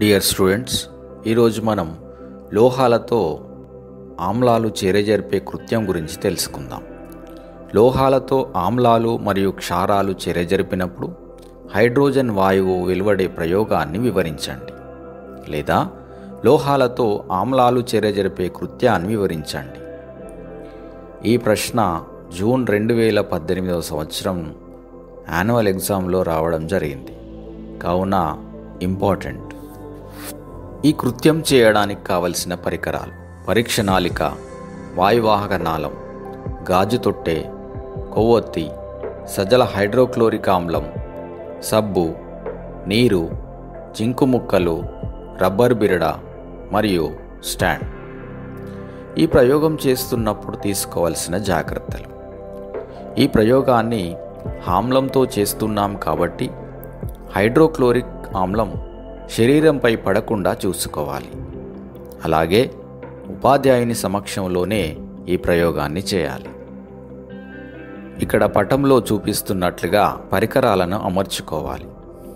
dear students ఈరోజు మనం లోహాలతో ఆమ్లాలు చేరజరిపే కృత్యం గురించి తెలుసుకుందాం లోహాలతో ఆమ్లాలు మరియు క్షారాలు చేరజరిపినప్పుడు హైడ్రోజన్ వాయువు వెలువడే ప్రయోగాన్ని వివరించండి లేదా లోహాలతో ఆమ్లాలు చేరజరిపే కృత్యాన్ని వివరించండి ఈ ప్రశ్న జూన్ రెండు వేల పద్దెనిమిదవ సంవత్సరం యాన్యువల్ ఎగ్జామ్లో రావడం జరిగింది కావున ఇంపార్టెంట్ ఈ కృత్యం చేయడానికి కావలసిన పరికరాలు పరీక్ష నాళిక వాయువాహక నాళం గాజు తొట్టె కొవ్వొత్తి సజల హైడ్రోక్లోరిక్ ఆమ్లం సబ్బు నీరు జింకు ముక్కలు రబ్బర్ బిరడ మరియు స్టాండ్ ఈ ప్రయోగం చేస్తున్నప్పుడు తీసుకోవాల్సిన జాగ్రత్తలు ఈ ప్రయోగాన్ని ఆమ్లంతో చేస్తున్నాం కాబట్టి హైడ్రోక్లోరిక్ ఆమ్లం శరీరంపై పడకుండా చూసుకోవాలి అలాగే ఉపాధ్యాయుని సమక్షంలోనే ఈ ప్రయోగాన్ని చేయాలి ఇక్కడ పటంలో చూపిస్తున్నట్లుగా పరికరాలను అమర్చుకోవాలి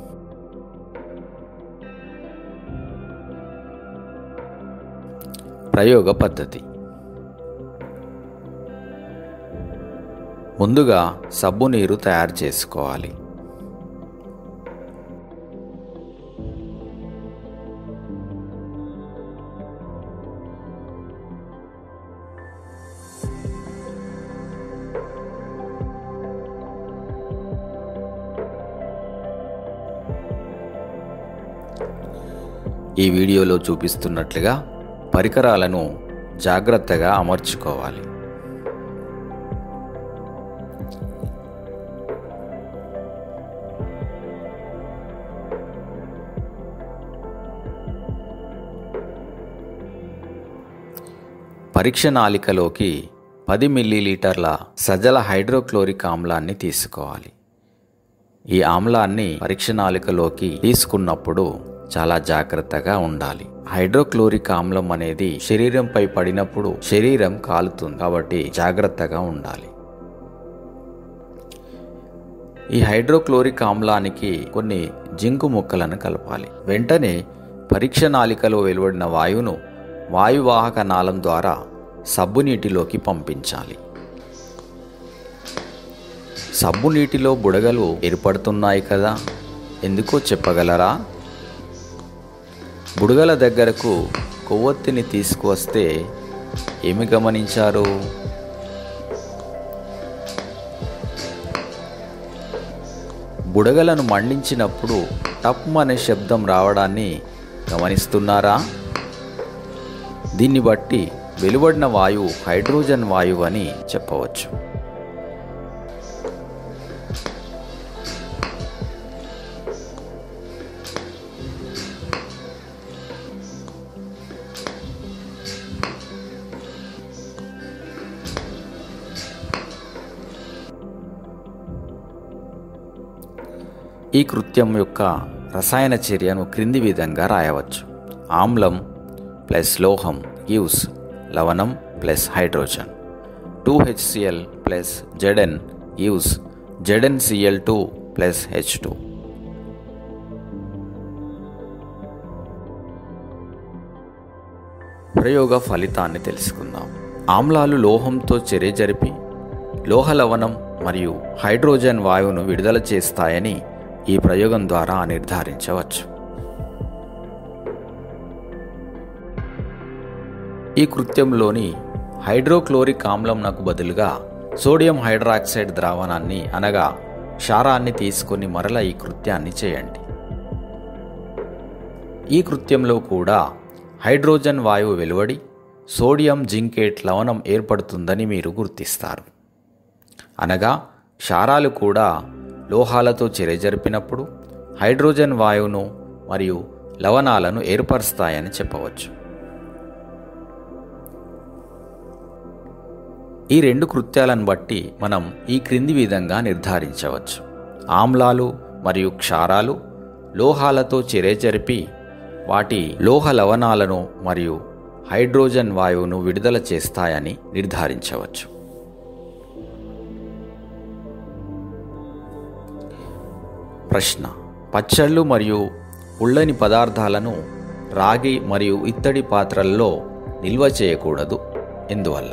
ప్రయోగ పద్ధతి ముందుగా సబ్బు నీరు తయారు చేసుకోవాలి ఈ వీడియోలో చూపిస్తున్నట్లుగా పరికరాలను జాగ్రత్తగా అమర్చుకోవాలి పరీక్ష నాళికలోకి పది మిల్లీలీటర్ల సజల హైడ్రోక్లోరిక్ ఆమ్లాన్ని తీసుకోవాలి ఈ ఆమ్లాన్ని పరీక్ష నాళికలోకి తీసుకున్నప్పుడు చాలా జాగ్రత్తగా ఉండాలి హైడ్రోక్లోరిక్ ఆమ్లం అనేది శరీరంపై పడినప్పుడు శరీరం కాలుతుంది కాబట్టి జాగ్రత్తగా ఉండాలి ఈ హైడ్రోక్లోరిక్ ఆమ్లానికి కొన్ని జింకు ముక్కలను కలపాలి వెంటనే పరీక్ష నాళికలో వెలువడిన వాయువును వాయువాహక నాళం ద్వారా సబ్బు నీటిలోకి పంపించాలి సబ్బు నీటిలో బుడగలు ఏర్పడుతున్నాయి కదా ఎందుకో చెప్పగలరా బుడగల దగ్గరకు కొవ్వొత్తిని తీసుకువస్తే ఏమి గమనించారు బుడగలను మండించినప్పుడు టప్ అనే శబ్దం రావడాన్ని గమనిస్తున్నారా దీన్ని బట్టి వెలువడిన వాయువు హైడ్రోజన్ వాయువు అని చెప్పవచ్చు ఈ కృత్యం యొక్క రసాయన చర్యను క్రింది విధంగా రాయవచ్చు ఆమ్లం ప్లస్ లోహం గివ్స్ లవణం plus hydrogen two HCL plus ZN gives ZN CL two plus H two ప్రయోగ ఫలితాన్ని తెలుసుకుందాం ఆమ్లాలు లోహంతో చర్య జరిపి లోహ లవణం మరియు హైడ్రోజన్ వాయువును విడుదల చేస్తాయని ఈ ప్రయోగం ద్వారా నిర్ధారించవచ్చు ఈ కృత్యంలోని హైడ్రోక్లోరిక్ ఆమ్లంనకు బదులుగా సోడియం హైడ్రాక్సైడ్ ద్రావణాన్ని అనగా క్షారాన్ని తీసుకొని మరల ఈ కృత్యాన్ని చేయండి ఈ కృత్యంలో కూడా హైడ్రోజన్ వాయువు వెలువడి సోడియం జింకేట్ లవణం ఏర్పడుతుందని మీరు గుర్తిస్తారు అనగా క్షారాలు కూడా లోహాలతో చెరజరిపినప్పుడు హైడ్రోజన్ వాయువును మరియు లవణాలను ఏర్పరుస్తాయని చెప్పవచ్చు ఈ రెండు కృత్యాలను బట్టి మనం ఈ క్రింది విధంగా నిర్ధారించవచ్చు ఆమ్లాలు మరియు క్షారాలు లోహాలతో చెరజరిపి వాటి లోహ లవణాలను మరియు హైడ్రోజన్ వాయువును విడుదల చేస్తాయని నిర్ధారించవచ్చు ప్రశ్న పచ్చళ్ళు మరియు ఉళ్ళని పదార్థాలను రాగి మరియు ఇత్తడి పాత్రల్లో నిల్వ చేయకూడదు ఎందువల్ల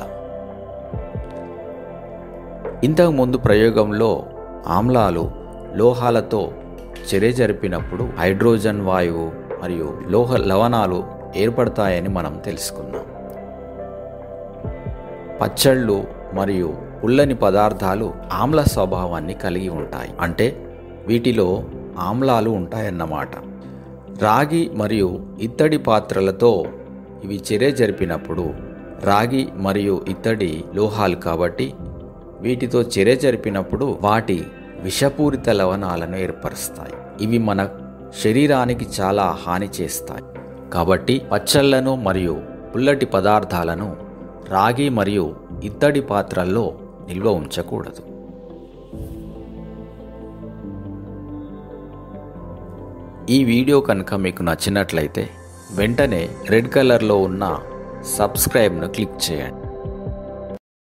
ఇంతకుముందు ప్రయోగంలో ఆమ్లాలు లోహాలతో చర్య జరిపినప్పుడు హైడ్రోజన్ వాయువు మరియు లోహ లవణాలు ఏర్పడతాయని మనం తెలుసుకున్నాం పచ్చళ్ళు మరియు పుల్లని పదార్థాలు ఆమ్ల స్వభావాన్ని కలిగి ఉంటాయి అంటే వీటిలో ఆమ్లాలు ఉంటాయన్నమాట రాగి మరియు ఇత్తడి పాత్రలతో ఇవి చర్య జరిపినప్పుడు రాగి మరియు ఇత్తడి లోహాలు కాబట్టి వీటితో చర్య జరిపినప్పుడు వాటి విషపూరిత లవణాలను ఏర్పరుస్తాయి ఇవి మన శరీరానికి చాలా హాని చేస్తాయి కాబట్టి పచ్చళ్లను మరియు పుల్లటి పదార్థాలను రాగి మరియు ఇత్తడి పాత్రల్లో నిల్వ ఉంచకూడదు ఈ వీడియో కనుక మీకు నచ్చినట్లయితే వెంటనే రెడ్ కలర్లో ఉన్న సబ్స్క్రైబ్ను క్లిక్ చేయండి